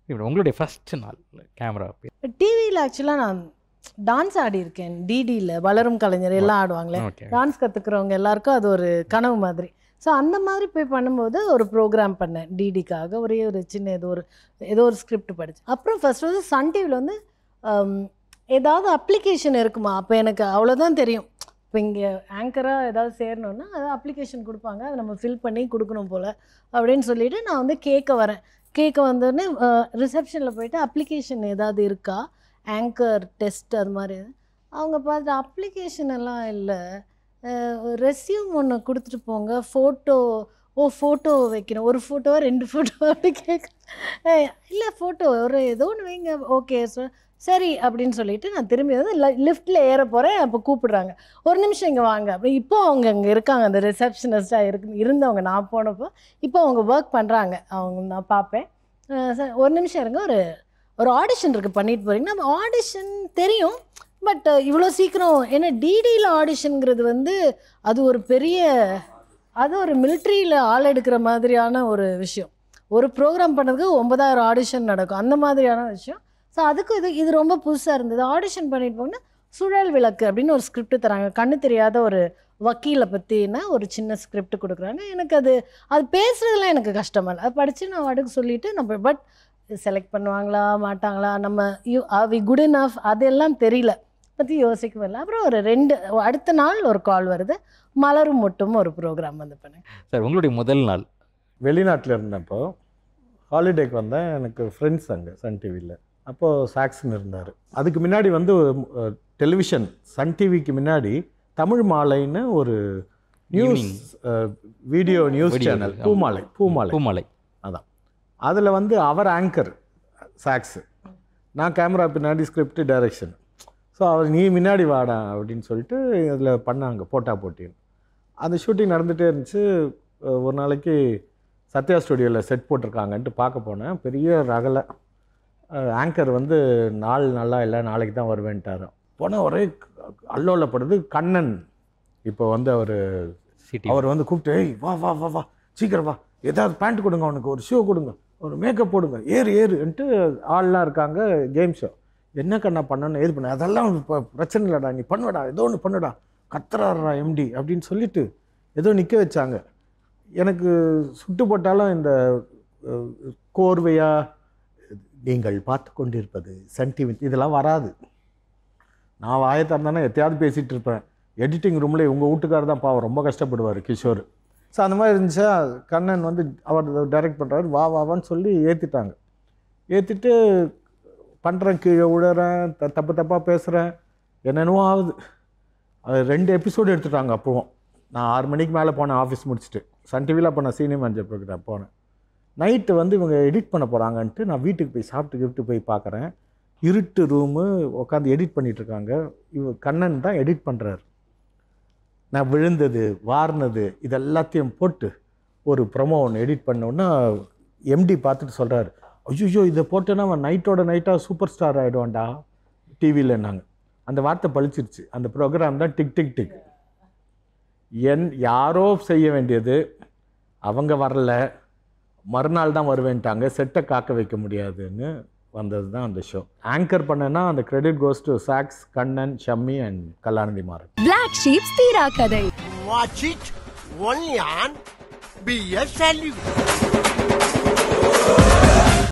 இப்படி உங்களுடைய ஃபர்ஸ்ட் நாள் கேமரா டிவியில் ஆக்சுவலாக நான் டான்ஸ் ஆடி இருக்கேன் டிடியில் வளரும் கலைஞர் எல்லாம் ஆடுவாங்களே ஓகே டான்ஸ் கற்றுக்குறவங்க எல்லாருக்கும் அது ஒரு கனவு மாதிரி ஸோ அந்த மாதிரி போய் பண்ணும்போது ஒரு ப்ரோக்ராம் பண்ணேன் டிடிக்காக ஒரே ஒரு சின்ன ஏதோ ஒரு ஏதோ ஒரு ஸ்கிரிப்ட் படித்தேன் அப்புறம் ஃபர்ஸ்ட் வந்து சன் டிவியில் வந்து ஹம், ஏதாவது அப்ளிகேஷன் இருக்குமா அப்போ எனக்கு அவ்வளோதான் தெரியும் இப்போ இங்கே ஆங்கராக ஏதாவது சேரணுன்னா அது அப்ளிகேஷன் கொடுப்பாங்க அதை நம்ம ஃபில் பண்ணி கொடுக்கணும் போல் அப்படின்னு சொல்லிட்டு நான் வந்து கேட்க வரேன் கேட்க வந்தோடனே ரிசப்ஷனில் போயிட்டு அப்ளிகேஷன் ஏதாவது இருக்கா ஆங்கர் டெஸ்ட் அது மாதிரி அவங்க பார்த்து அப்ளிகேஷன் எல்லாம் இல்லை ரெஸ்யூம் ஒன்று கொடுத்துட்டு போங்க ஃபோட்டோ ஓ ஃபோட்டோ வைக்கணும் ஒரு ஃபோட்டோவா ரெண்டு ஃபோட்டோ அப்படி கேட்க இல்லை ஃபோட்டோ ஒரு ஏதோ ஒன்று வைங்க ஓகே சார் சரி அப்படின்னு சொல்லிட்டு நான் திரும்பி வந்து லிஃப்ட்டில் ஏற போகிறேன் அப்போ கூப்பிடுறாங்க ஒரு நிமிஷம் இங்கே வாங்க அப்படி இப்போ அவங்க அங்கே இருக்காங்க அந்த ரிசப்ஷனிஸ்டாக இருக்கு இருந்தவங்க நான் போனப்போ இப்போ அவங்க ஒர்க் பண்ணுறாங்க அவங்க நான் பார்ப்பேன் அஹ் சார் ஒரு நிமிஷம் இருங்க ஒரு ஒரு ஆடிஷன் இருக்குது பண்ணிட்டு போகிறீங்க நம்ம ஆடிஷன் தெரியும் பட் இவ்வளோ சீக்கிரம் ஏன்னா டிடியில் ஆடிஷனுங்கிறது வந்து அது ஒரு பெரிய அது ஒரு மிலிட்ரியில் ஆள் எடுக்கிற மாதிரியான ஒரு விஷயம் ஒரு ப்ரோக்ராம் பண்ணுறதுக்கு ஒன்பதாயிரம் ஆடிஷன் நடக்கும் அந்த மாதிரியான விஷயம் ஸோ அதுக்கு இது இது ரொம்ப புதுசாக இருந்தது ஆடிஷன் பண்ணிட்டு போனால் சுழல் விளக்கு அப்படின்னு ஒரு ஸ்கிரிப்ட் தராங்க கண்ணு தெரியாத ஒரு வக்கீலை பற்றின ஒரு சின்ன ஸ்கிரிப்ட் கொடுக்குறாங்க எனக்கு அது அது பேசுறதுலாம் எனக்கு கஷ்டமா இல்லை அது படித்து நான் அடுக்கு சொல்லிவிட்டு நம்ம பட் செலக்ட் பண்ணுவாங்களா மாட்டாங்களா நம்ம யூ வி குட் இனஃப் அதெல்லாம் தெரியல பற்றி யோசிக்கவே இல்லை அப்புறம் ஒரு ரெண்டு அடுத்த நாள் ஒரு கால் வருது மலரும் மொட்டும் ஒரு ப்ரோக்ராம் வந்து பண்ணேன் சார் உங்களுடைய முதல் நாள் வெளிநாட்டில் இருந்தப்போ ஹாலிடேக்கு வந்தேன் எனக்கு ஃப்ரெண்ட்ஸ் அங்கே சன் டிவியில் அப்போது சாக்ஸன் இருந்தார் அதுக்கு முன்னாடி வந்து டெலிவிஷன் சன் டிவிக்கு முன்னாடி தமிழ் மாலைன்னு ஒரு news video news Video, channel ஆமா. பூமாலை பூமாலை பூமலை அதான் அதில் வந்து அவர் ஆங்கர் சாக்ஸு நான் கேமரா பின்னாடி ஸ்கிரிப்ட் டைரக்ஷன் ஸோ அவர் நீ முன்னாடி வாடா அப்படின்னு சொல்லிட்டு இதில் பண்ணாங்க போட்டா போட்டி அந்த ஷூட்டிங் நடந்துகிட்டே இருந்துச்சு அஹ் ஒரு நாளைக்கு சத்யா ஸ்டுடியோவில் செட் போட்டிருக்காங்கன்ட்டு பார்க்க போனேன் பெரிய ரகலை ஆங்கர் வந்து நாள் நல்லா இல்லை நாளைக்கு தான் வருவேன்ட்டார் போனால் ஒரே அல்லோலப்படுது கண்ணன் இப்போ வந்து அவர் சிட்டி அவர் வந்து கூப்பிட்டு ஏய் வா வா வா வா சீக்கிரம் வா ஏதாவது பேண்ட் கொடுங்க அவனுக்கு ஒரு ஷூ கொடுங்க ஒரு மேக்கப் போடுங்க ஏறு ஏறுன்ட்டு ஆள்லாம் இருக்காங்க கேம் ஷோ என்ன கண்ணா பண்ணணும் ஏது பண்ண அதெல்லாம் இப்போ பிரச்சனை இல்லைடா நீ பண்ணுடா ஏதோ ஒன்று பண்ணுடா கத்துறாருடா எம்டி அப்படின்னு சொல்லிட்டு ஏதோ நிற்க வச்சாங்க எனக்கு சுட்டு போட்டாலும் இந்த அஹ், கோர்வையா நீங்கள் பார்த்து கொண்டிருப்பது சன் டிவி இதெல்லாம் வராது நான் வாயை திறந்தானே எத்தையாவது பேசிகிட்டு இருப்பேன் எடிட்டிங் ரூமில் உங்கள் வீட்டுக்காரர் தான் பாவம் ரொம்ப கஷ்டப்படுவார் கிஷோர் ஸோ அந்த மாதிரி இருந்துச்சா கண்ணன் வந்து அவர் டைரக்ட் பண்ணுறாரு வா வா வான்னு சொல்லி ஏற்றிட்டாங்க ஏற்றிட்டு பண்ணுறேன் கீழே விழுறேன் த தப்பு தப்பாக பேசுகிறேன் என்னென்னவோ ஆகுது அது ரெண்டு எபிசோடு எடுத்துட்டாங்க அப்போவும் நான் ஆறு மணிக்கு மேலே போனேன் ஆஃபீஸ் முடிச்சுட்டு சன் டிவியில் அப்போ நான் சீனியர் மேனேஜர் ப்ரோக்ராம் போனேன் நைட்டு வந்து இவங்க எடிட் பண்ண போகிறாங்கன்ட்டு நான் வீட்டுக்கு போய் சாப்பிட்டு கிஃப்ட்டு போய் பார்க்குறேன் இருட்டு ரூமு உட்காந்து எடிட் பண்ணிட்டு இருக்காங்க இவ கண்ணன் தான் எடிட் பண்ணுறாரு நான் விழுந்தது வார்னது இது எல்லாத்தையும் போட்டு ஒரு ப்ரொமோ ஒன்று எடிட் பண்ணோன்னா எம்டி பார்த்துட்டு சொல்கிறாரு ஐயோ இதை போட்டேன்னா அவன் நைட்டோட நைட்டாக சூப்பர் ஸ்டார் ஆகிடுவான்டா டிவியில் அந்த வார்த்தை பழிச்சிருச்சு அந்த ப்ரோக்ராம் தான் டிக் டிக் டிக் என் யாரோ செய்ய வேண்டியது அவங்க வரல மறுநாள் தான் வருவேன்ட்டாங்க செட்டை காக்க வைக்க முடியாதுன்னு வந்தது தான் அந்த ஷோ ஆங்கர் பண்ணேன்னா அந்த credit goes to Sax Kannan Shammi and Kalanithi Maran Black Sheep's தீரா கதை Watch it only on BS Value.